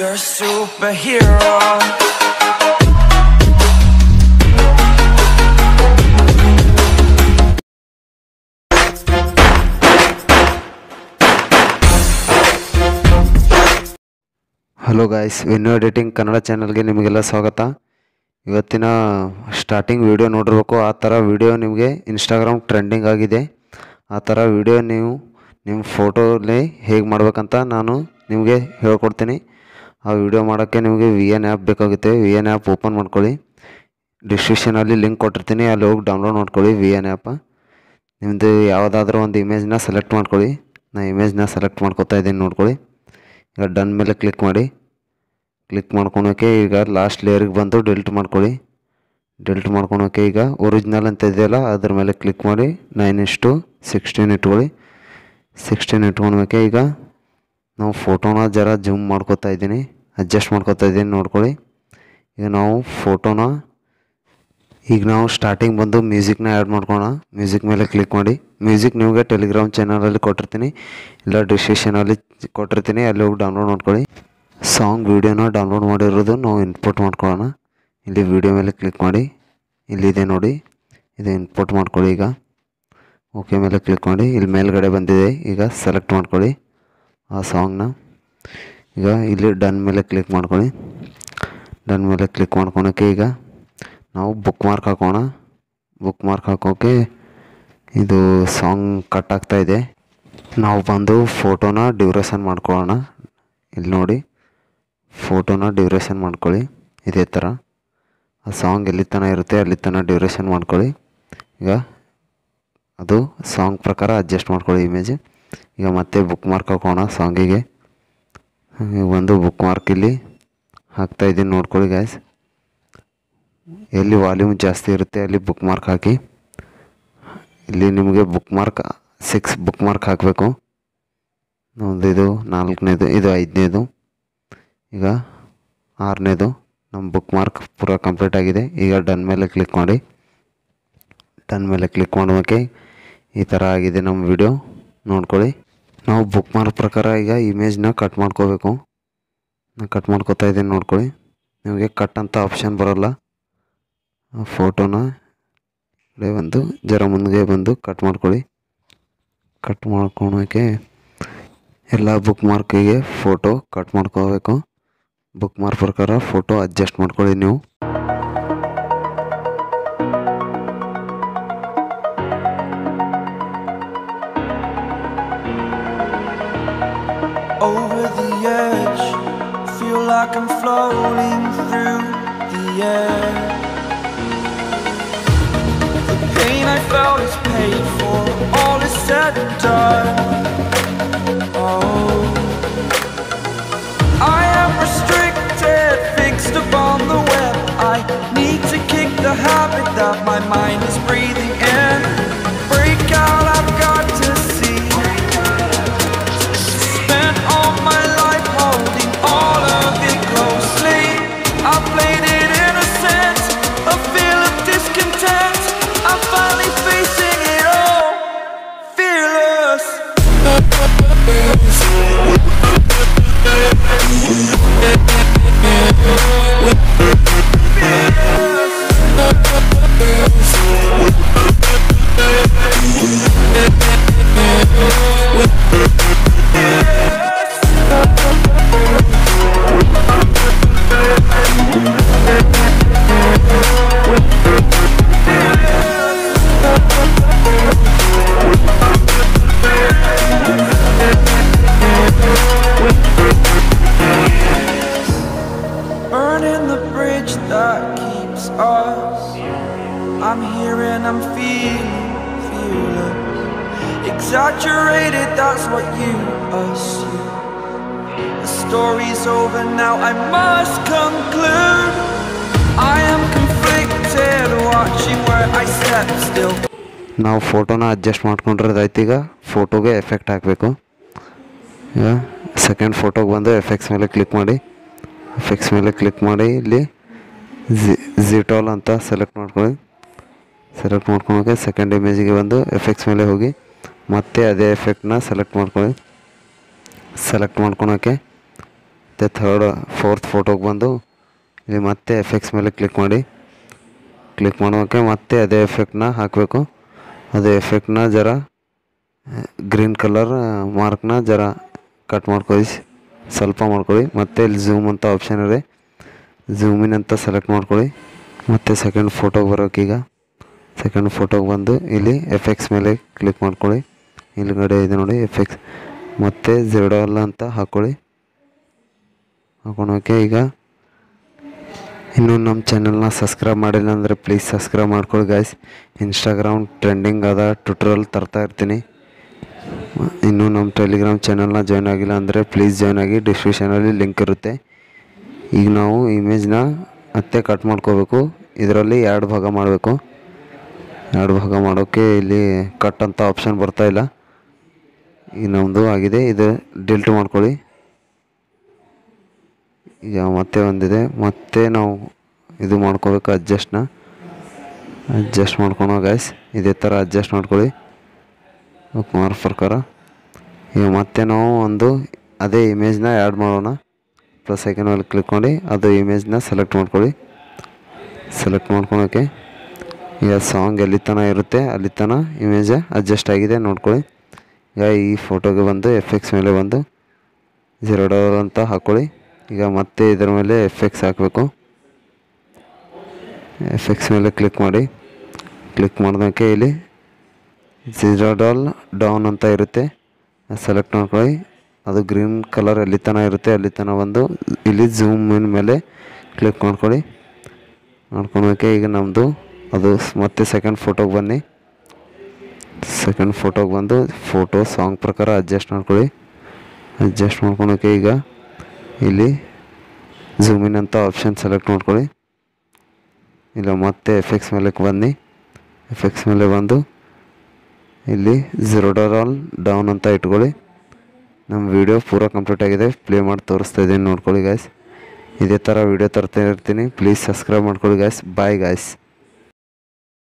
You're a superhero. Hello guys ವಿನ್ಯೂ editing Kannada ಚಾನಲ್ಗೆ ನಿಮಗೆಲ್ಲ ಸ್ವಾಗತ ಇವತ್ತಿನ ಸ್ಟಾರ್ಟಿಂಗ್ ವಿಡಿಯೋ ನೋಡಿರ್ಬೇಕು ಆ ಥರ ವಿಡಿಯೋ ನಿಮಗೆ ಇನ್ಸ್ಟಾಗ್ರಾಮ್ ಟ್ರೆಂಡಿಂಗ್ ಆಗಿದೆ ಆ ಥರ ವಿಡಿಯೋ ನೀವು ನಿಮ್ಮ ಫೋಟೋಲಿ ಹೇಗೆ ಮಾಡ್ಬೇಕಂತ ನಾನು ನಿಮಗೆ ಹೇಳ್ಕೊಡ್ತೀನಿ ಆ ವಿಡಿಯೋ ಮಾಡೋಕ್ಕೆ ನಿಮಗೆ ವಿ ಎನ್ ಆ್ಯಪ್ ಬೇಕಾಗುತ್ತೆ ವಿ ಎನ್ ಆ್ಯಪ್ ಓಪನ್ ಮಾಡ್ಕೊಳ್ಳಿ ಡಿಸ್ಕ್ರಿಪ್ಷನಲ್ಲಿ ಲಿಂಕ್ ಕೊಟ್ಟಿರ್ತೀನಿ ಅಲ್ಲಿ ಹೋಗಿ ಡೌನ್ಲೋಡ್ ಮಾಡ್ಕೊಳ್ಳಿ ವಿ ಎನ್ ಆ್ಯಪ್ ನಿಮ್ಮದು ಯಾವುದಾದ್ರೂ ಒಂದು ಇಮೇಜ್ನ ಸೆಲೆಕ್ಟ್ ಮಾಡ್ಕೊಳ್ಳಿ ನಾನು ಇಮೇಜ್ನ ಸೆಲೆಕ್ಟ್ ಮಾಡ್ಕೊತಾ ಇದ್ದೀನಿ ನೋಡ್ಕೊಳ್ಳಿ ಈಗ ಡನ್ ಮೇಲೆ ಕ್ಲಿಕ್ ಮಾಡಿ ಕ್ಲಿಕ್ ಮಾಡ್ಕೊಳೋಕೆ ಈಗ ಲಾಸ್ಟ್ ಲೇಯರಿಗೆ ಬಂದು ಡೆಲಿಟ್ ಮಾಡ್ಕೊಳ್ಳಿ ಡೆಲಿಟ್ ಮಾಡ್ಕೊಳೋಕೆ ಈಗ ಒರಿಜಿನಲ್ ಅಂತ ಇದೆಯಲ್ಲ ಅದ್ರ ಮೇಲೆ ಕ್ಲಿಕ್ ಮಾಡಿ ನೈನ್ ಇಷ್ಟು ಸಿಕ್ಸ್ಟೀನ್ ಇಟ್ಕೊಳ್ಳಿ ಸಿಕ್ಸ್ಟೀನ್ ಇಟ್ಕೊಳೋಕೆ ಈಗ ನಾವು ಫೋಟೋನ ಜರ ಜೂಮ್ ಮಾಡ್ಕೊತಾ ಇದ್ದೀನಿ ಅಡ್ಜಸ್ಟ್ ಮಾಡ್ಕೊತಾ ಇದ್ದೀನಿ ನೋಡ್ಕೊಳ್ಳಿ ಈಗ ನಾವು ಫೋಟೋನ ಈಗ ನಾವು ಸ್ಟಾರ್ಟಿಂಗ್ ಬಂದು ಮ್ಯೂಸಿಕ್ನ ಆ್ಯಡ್ ಮಾಡ್ಕೊಳ್ಳೋಣ ಮ್ಯೂಸಿಕ್ ಮೇಲೆ ಕ್ಲಿಕ್ ಮಾಡಿ ಮ್ಯೂಸಿಕ್ ನಿಮಗೆ ಟೆಲಿಗ್ರಾಮ್ ಚಾನಲಲ್ಲಿ ಕೊಟ್ಟಿರ್ತೀನಿ ಇಲ್ಲ ಡಿಸ್ಕ್ರಿಪ್ಷನಲ್ಲಿ ಕೊಟ್ಟಿರ್ತೀನಿ ಅಲ್ಲಿ ಹೋಗಿ ಡೌನ್ಲೋಡ್ ಮಾಡ್ಕೊಳ್ಳಿ ಸಾಂಗ್ ವೀಡಿಯೋನ ಡೌನ್ಲೋಡ್ ಮಾಡಿರೋದು ನಾವು ಇನ್ಪುಟ್ ಮಾಡ್ಕೊಳ್ಳೋಣ ಇಲ್ಲಿ ವೀಡಿಯೋ ಮೇಲೆ ಕ್ಲಿಕ್ ಮಾಡಿ ಇಲ್ಲಿದೆ ನೋಡಿ ಇದು ಇನ್ಪುಟ್ ಮಾಡ್ಕೊಳ್ಳಿ ಈಗ ಓಕೆ ಮೇಲೆ ಕ್ಲಿಕ್ ಮಾಡಿ ಇಲ್ಲಿ ಮೇಲ್ಗಡೆ ಬಂದಿದೆ ಈಗ ಸೆಲೆಕ್ಟ್ ಮಾಡ್ಕೊಳ್ಳಿ ಆ ಸಾಂಗ್ನ ಈಗ ಇಲ್ಲಿ ಡನ್ ಮೇಲೆ ಕ್ಲಿಕ್ ಮಾಡ್ಕೊಳ್ಳಿ ಡನ್ ಮೇಲೆ ಕ್ಲಿಕ್ ಮಾಡ್ಕೊಳಕ್ಕೆ ಈಗ ನಾವು ಬುಕ್ ಮಾರ್ಕ್ ಹಾಕೋಣ ಬುಕ್ ಮಾರ್ಕ್ ಹಾಕೋಕೆ ಇದು ಸಾಂಗ್ ಕಟ್ ಆಗ್ತಾ ಇದೆ ನಾವು ಬಂದು ಫೋಟೋನ ಡ್ಯೂರೇಷನ್ ಮಾಡ್ಕೊಳ್ಳೋಣ ಇಲ್ಲಿ ನೋಡಿ ಫೋಟೋನ ಡ್ಯೂರೇಷನ್ ಮಾಡ್ಕೊಳ್ಳಿ ಇದೇ ಥರ ಆ ಸಾಂಗ್ ಎಲ್ಲಿ ತನಕ ಇರುತ್ತೆ ಅಲ್ಲಿ ತನಕ ಡ್ಯೂರೇಷನ್ ಮಾಡ್ಕೊಳ್ಳಿ ಈಗ ಅದು ಸಾಂಗ್ ಪ್ರಕಾರ ಅಡ್ಜಸ್ಟ್ ಮಾಡ್ಕೊಳ್ಳಿ ಇಮೇಜ್ ಈಗ ಮತ್ತೆ ಬುಕ್ ಮಾರ್ಕ್ ಹಾಕೋಣ ಸಾಂಗಿಗೆ ಹಾಗೆ ಒಂದು ಬುಕ್ ಮಾರ್ಕ್ ಇಲ್ಲಿ ಹಾಕ್ತಾ ಇದ್ದೀನಿ ನೋಡ್ಕೊಳ್ಳಿ ಗ್ಯಾಸ್ ಎಲ್ಲಿ ವಾಲ್ಯೂಮ್ ಜಾಸ್ತಿ ಇರುತ್ತೆ ಅಲ್ಲಿ ಬುಕ್ ಮಾರ್ಕ್ ಹಾಕಿ ಇಲ್ಲಿ ನಿಮಗೆ bookmark six bookmark ಹಾಕಬೇಕು ಒಂದು ಇದು ನಾಲ್ಕನೇದು ಇದು ಐದನೇದು ಈಗ ಆರನೇದು ನಮ್ಮ ಬುಕ್ ಮಾರ್ಕ್ ಪೂರ ಕಂಪ್ಲೀಟ್ ಆಗಿದೆ ಈಗ ಡನ್ ಮೇಲೆ ಕ್ಲಿಕ್ ಮಾಡಿ ಡನ್ ಮೇಲೆ ಕ್ಲಿಕ್ ಮಾಡೋಕ್ಕೆ ಈ ಥರ ಆಗಿದೆ ನಮ್ಮ ವಿಡಿಯೋ ನೋಡ್ಕೊಳ್ಳಿ ನಾವು ಬುಕ್ ಮಾರ್ಕ್ ಪ್ರಕಾರ ಈಗ ಇಮೇಜ್ನ ಕಟ್ ಮಾಡ್ಕೋಬೇಕು ನಾನು ಕಟ್ ಮಾಡ್ಕೋತಾ ಇದ್ದೀನಿ ನೋಡ್ಕೊಳ್ಳಿ ನಿಮಗೆ ಕಟ್ ಅಂತ ಆಪ್ಷನ್ ಬರೋಲ್ಲ ಆ ಫೋಟೋನ ಕಡೆ ಬಂದು ಜರ ಮುಂದೆ ಬಂದು ಕಟ್ ಮಾಡ್ಕೊಳ್ಳಿ ಕಟ್ ಮಾಡ್ಕೊಳಕ್ಕೆ ಎಲ್ಲ ಬುಕ್ ಮಾರ್ಕಿಗೆ ಫೋಟೋ ಕಟ್ ಮಾಡ್ಕೋಬೇಕು ಬುಕ್ ಮಾರ್ಕ್ ಪ್ರಕಾರ ಫೋಟೋ ಅಡ್ಜಸ್ಟ್ ಮಾಡ್ಕೊಳ್ಳಿ ನೀವು Over the edge, feel like I'm floating through the air. The pain I felt is paid for, all is said and done. Oh, I am restricted, fixed upon the web. I need to kick the habit that my mind is breathing in. Break out, I've got to see. Spent all my life holding all of it closely. I played it innocent, a feel of discontent. I'm finally facing it all, fearless. Burning the bridge that keeps us. I'm here and I'm feeling fearless. Exaggerated, that's what you assume. The story's over now, I must conclude. I am conflicted, watching where I step still. ನಾವು ಫೋಟೋನ adjust ಮಾಡ್ಕೊಂಡಿರೋದಾಯ್ತು ಈಗ ಫೋಟೋಗೆ effect ಹಾಕಬೇಕು ಈಗ second ಫೋಟೋಗೆ ಬಂದು effects ಮೇಲೆ click ಮಾಡಿ ಎಫೆಕ್ಟ್ಸ್ ಮೇಲೆ ಕ್ಲಿಕ್ ಮಾಡಿ ಇಲ್ಲಿ ಜಿ ಜಿಟಾಲ್ ಅಂತ ಸೆಲೆಕ್ಟ್ ಮಾಡ್ಕೊಳ್ಳಿ ಸೆಲೆಕ್ಟ್ ಮಾಡ್ಕೊಳಕ್ಕೆ ಸೆಕೆಂಡ್ ಇಮೇಜಿಗೆ ಬಂದು ಎಫೆಕ್ಟ್ಸ್ ಮೇಲೆ ಹೋಗಿ ಮತ್ತೆ ಅದೇ ಎಫೆಕ್ಟ್ನ ಸೆಲೆಕ್ಟ್ ಮಾಡ್ಕೊಳ್ಳಿ ಸೆಲೆಕ್ಟ್ ಮಾಡ್ಕೊಳಕ್ಕೆ ಮತ್ತು ಥರ್ಡ್ ಫೋರ್ತ್ ಫೋಟೋಗೆ ಬಂದು ಇಲ್ಲಿ ಮತ್ತೆ ಎಫೆಕ್ಟ್ಸ್ ಮೇಲೆ ಕ್ಲಿಕ್ ಮಾಡಿ ಕ್ಲಿಕ್ ಮಾಡೋಕ್ಕೆ ಮತ್ತೆ ಅದೇ ಎಫೆಕ್ಟ್ನ ಹಾಕಬೇಕು ಅದೇ ಎಫೆಕ್ಟ್ನ ಜರ ಗ್ರೀನ್ ಕಲರ್ ಮಾರ್ಕ್ನ ಜರ ಕಟ್ ಮಾಡ್ಕೊಳ್ಳಿ ಸ್ವಲ್ಪ ಮಾಡ್ಕೊಳ್ಳಿ ಮತ್ತೆ ಇಲ್ಲಿ ಝೂಮ್ ಅಂತ ಆಪ್ಷನ್ ಇದೆ ಝೂಮಿನ್ ಅಂತ ಸೆಲೆಕ್ಟ್ ಮಾಡ್ಕೊಳ್ಳಿ ಮತ್ತು ಸೆಕೆಂಡ್ ಫೋಟೋಗೆ ಬರೋಕ್ಕೀಗ ಸೆಕೆಂಡ್ ಫೋಟೋಗೆ ಬಂದು ಇಲ್ಲಿ ಎಫೆಕ್ಟ್ಸ್ ಮೇಲೆ ಕ್ಲಿಕ್ ಮಾಡ್ಕೊಳ್ಳಿ ಇಲ್ಲಿಗಡೆ ಇದೆ ನೋಡಿ ಎಫೆಕ್ಟ್ಸ್ ಮತ್ತು ಝೆಡೋಲ್ಲ ಅಂತ ಹಾಕ್ಕೊಳ್ಳಿ ಹಾಕೊಳೋಕೆ ಈಗ ಇನ್ನೂ ನಮ್ಮ ಚಾನಲ್ನ ಸಬ್ಸ್ಕ್ರೈಬ್ ಮಾಡಿಲ್ಲ ಅಂದರೆ ಪ್ಲೀಸ್ ಸಬ್ಸ್ಕ್ರೈಬ್ ಮಾಡ್ಕೊಳ್ಳಿ ಗಾಯ್ಸ್ ಇನ್ಸ್ಟಾಗ್ರಾಮ್ ಟ್ರೆಂಡಿಂಗ್ ಅದ ಟ್ವಿಟ್ರಲ್ಲಿ ತರ್ತಾ ಇರ್ತೀನಿ ಇನ್ನೂ ನಮ್ಮ ಟೆಲಿಗ್ರಾಮ್ ಚಾನಲ್ನ ಜಾಯ್ನ್ ಆಗಿಲ್ಲ ಅಂದರೆ ಪ್ಲೀಸ್ ಜಾಯ್ನ್ ಆಗಿ ಡಿಸ್ಕ್ರಿಪ್ಷನಲ್ಲಿ ಲಿಂಕ್ ಇರುತ್ತೆ ಈಗ ನಾವು ಇಮೇಜ್ನ ಮತ್ತೆ ಕಟ್ ಮಾಡ್ಕೋಬೇಕು ಇದರಲ್ಲಿ ಎರಡು ಭಾಗ ಮಾಡಬೇಕು ಎರಡು ಭಾಗ ಮಾಡೋಕ್ಕೆ ಇಲ್ಲಿ ಕಟ್ ಅಂತ ಆಪ್ಷನ್ ಬರ್ತಾ ಇಲ್ಲ ಈಗ ನಮ್ಮದು ಆಗಿದೆ ಇದು ಡಿಲ್ಟ್ ಮಾಡ್ಕೊಳ್ಳಿ ಈಗ ಮತ್ತೆ ಒಂದಿದೆ ಮತ್ತೆ ನಾವು ಇದು ಮಾಡ್ಕೋಬೇಕು ಅಡ್ಜಸ್ಟ್ನ ಅಡ್ಜಸ್ಟ್ ಮಾಡ್ಕೊಳೋ ಗೈಸ್ ಇದೇ ಥರ ಅಡ್ಜಸ್ಟ್ ಮಾಡ್ಕೊಳ್ಳಿ ಮಾರ್ಕ್ ಪ್ರಕಾರ ಈಗ ಮತ್ತೆ ನಾವು ಒಂದು ಅದೇ ಇಮೇಜ್ನ ಆ್ಯಡ್ ಮಾಡೋಣ ಪ್ಲಸ್ ಐಕನ್ ಮೇಲೆ ಕ್ಲಿಕ್ ಮಾಡಿ ಅದು ಇಮೇಜ್ನ ಸೆಲೆಕ್ಟ್ ಮಾಡ್ಕೊಳ್ಳಿ ಸೆಲೆಕ್ಟ್ ಮಾಡ್ಕೊಳೋಕ್ಕೆ ಈಗ ಸಾಂಗ್ ಎಲ್ಲಿ ತನಕ ಇರುತ್ತೆ ಅಲ್ಲಿ ತನಕ ಇಮೇಜ್ ಅಡ್ಜಸ್ಟ್ ಆಗಿದೆ ನೋಡ್ಕೊಳ್ಳಿ ಈಗ ಈ ಫೋಟೋಗೆ ಬಂದು ಎಫೆಕ್ಟ್ಸ್ ಮೇಲೆ ಬಂದು ಝೀರೋ ಡಾಲರ್ ಅಂತ ಹಾಕ್ಕೊಳ್ಳಿ ಈಗ ಮತ್ತೆ ಇದರ ಮೇಲೆ ಎಫೆಕ್ಟ್ಸ್ ಹಾಕಬೇಕು ಎಫೆಕ್ಟ್ಸ್ ಮೇಲೆ ಕ್ಲಿಕ್ ಮಾಡಿ ಕ್ಲಿಕ್ ಮಾಡಿದಕ್ಕೆ ಇಲ್ಲಿ ಝೀರೋ ಡಾಲ್ ಡೌನ್ ಅಂತ ಇರುತ್ತೆ ಸೆಲೆಕ್ಟ್ ಮಾಡ್ಕೊಳ್ಳಿ ಅದು ಗ್ರೀನ್ ಕಲರ್ ಎಲ್ಲಿ ತನಕ ಇರುತ್ತೆ ಅಲ್ಲಿ ತನಕ ಬಂದು ಇಲ್ಲಿ ಝೂಮ್ ಇನ್ ಮೇಲೆ ಕ್ಲಿಕ್ ಮಾಡ್ಕೊಳ್ಳಿ ಮಾಡ್ಕೊಳೋಕೆ ಈಗ ನಮ್ಮದು ಅದು ಸ್- ಮತ್ತೆ ಸೆಕೆಂಡ್ ಫೋಟೋಗೆ ಬನ್ನಿ ಸೆಕೆಂಡ್ ಫೋಟೋಗೆ ಬಂದು ಫೋಟೋ ಸಾಂಗ್ ಪ್ರಕಾರ ಅಡ್ಜಸ್ಟ್ ಮಾಡ್ಕೊಳ್ಳಿ ಅಡ್ಜಸ್ಟ್ ಮಾಡ್ಕೊಳೋಕೆ ಈಗ ಇಲ್ಲಿ ಝೂಮ್ ಇನ್ ಅಂತ ಆಪ್ಷನ್ ಸೆಲೆಕ್ಟ್ ಮಾಡ್ಕೊಳ್ಳಿ ಇಲ್ಲ ಮತ್ತೆ ಎಫೆಕ್ಟ್ಸ್ ಮೇಲೆ ಬನ್ನಿ ಎಫೆಕ್ಟ್ಸ್ ಮೇಲೆ ಬಂದು ಇಲ್ಲಿ ಝೀರೋ ಡಾಲ್ ಡೌನ್ ಅಂತ ಇಟ್ಕೊಳ್ಳಿ ನಮ್ಮ ವಿಡಿಯೋ ಪೂರ ಕಂಪ್ಲೀಟ್ ಆಗಿದೆ ಪ್ಲೇ ಮಾಡಿ ತೋರಿಸ್ತಾ ಇದ್ದೀನಿ ನೋಡ್ಕೊಳ್ಳಿ ಗಾಯ್ಸ್ ಇದೇ ಥರ ವಿಡಿಯೋ ತರ್ತಾ ಇರ್ತೀನಿ ಪ್ಲೀಸ್ ಸಬ್ಸ್ಕ್ರೈಬ್ ಮಾಡ್ಕೊಳ್ಳಿ ಗಾಯ್ಸ್ ಬಾಯ್ ಗಾಯ್ಸ್